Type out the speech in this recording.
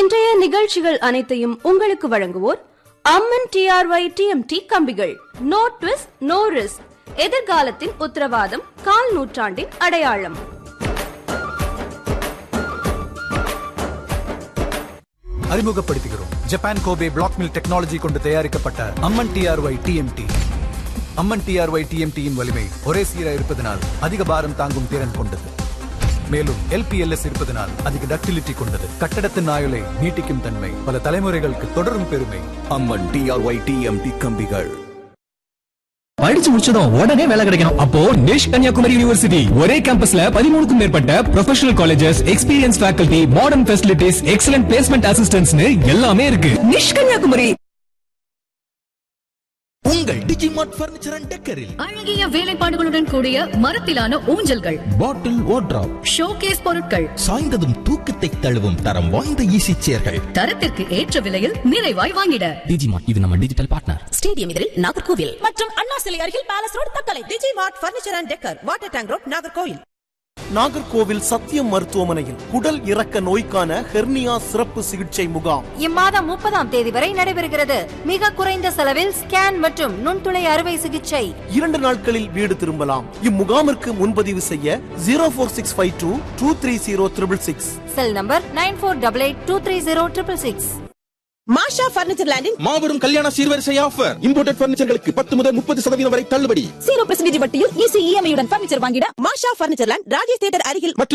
இன்றைய நிகழ்ச்சிகள் அனைத்தையும் உங்களுக்கு வழங்குவோர் அம்மன் டிஆர்ஒய் டிஎம்டி கம்பிகள் நோ ட்விஸ்ட் நோ ரிஸ்க் எதிர்காலத்தின் உத்தரவாதம் கால் நூற்றாண்டின் அடையாளம் அறிமுகப்படுத்துகிறோம் Japan Kobe black mill technology கொண்டு தயாரிக்கப்பட்ட Amman TRY TMT Amman TRY டிஎம்டியின் வலிமை ஒரே சீராக இருப்பதனால் அதிக பாரம் தாங்கும் திறன் கொண்டது மேலும் எல்பிஎல்எஸ் இருப்பதனால் அதிக டக்டிலிட்டி கொண்டது கட்டடத்தின் ஆயுளை நீட்டிக்கும் தன்மை பல தலைமுறைகளுக்கு தொடரும் பெருமை அம்மன் டிஆர்ஒய் டிஎம்டி கம்பிகள் படிச்சு முடிச்சதும் உடனே வேலை கிடைக்கணும் அப்போ நிஷ் கன்னியாகுமரி யூனிவர்சிட்டி ஒரே கேம்பஸ்ல பதிமூணுக்கும் மேற்பட்ட professional colleges experience faculty modern facilities excellent placement அசிஸ்டன்ட்ஸ்னு எல்லாமே இருக்கு நிஷ் கன்னியாகுமரி உங்கள் டிஜிமார்ட் பர்னிச்சர் அண்ட் டெக்கரில் அழகிய வேலைப்பாடுகளுடன் கூடிய மரத்திலான ஊஞ்சல்கள் பாட்டில் வார்ட்ராப் ஷோகேஸ் பொருட்கள் சாய்ந்ததும் தூக்கத்தை தழுவும் தரம் வாய்ந்த ஈசி சேர்கள் தரத்திற்கு ஏற்ற விலையில் நிறைவாய் வாங்கிட டிஜிமார்ட் இது நம்ம டிஜிட்டல் பார்ட்னர் ஸ்டேடியம் எதிரில் நாகர்கோவில் மற்றும் அண்ணா சிலை அருகில் palace road Thuckalay DG mart furniture and decor water tank road Nagercoil Nagercoil Sathyam மருத்துவமனையில் குடல் இறக்க நோய்க்கான ஹெர்னியா சிறப்பு சிகிச்சை முகாம் இம்மாதம் முப்பதாம் தேதி வரை நடைபெறுகிறது மிக குறைந்த செலவில் ஸ்கேன் மற்றும் நுண்துளை அறுவை சிகிச்சை இரண்டு நாட்களில் வீடு திரும்பலாம் இம்முகாமிற்கு முன்பதிவு செய்ய zero four six five two two three zero triple six cell number nine four double eight two three zero triple six Masha furniture லேண்டின் மாபெரும் கல்யாண சீர்வரிசை ஆஃபர் இம்போர்ட்டட் பர்னிச்சர்களுக்கு பத்து முதல் முப்பது சதவீதம் வரை தள்ளுபடி ஜீரோ பர்சன்டேஜ் வட்டியில் ஈஸி இஎம்ஐயுடன் பர்னிச்சர் வாங்கிட Masha furniture land Rajesh theatre அருகில் மற்றும்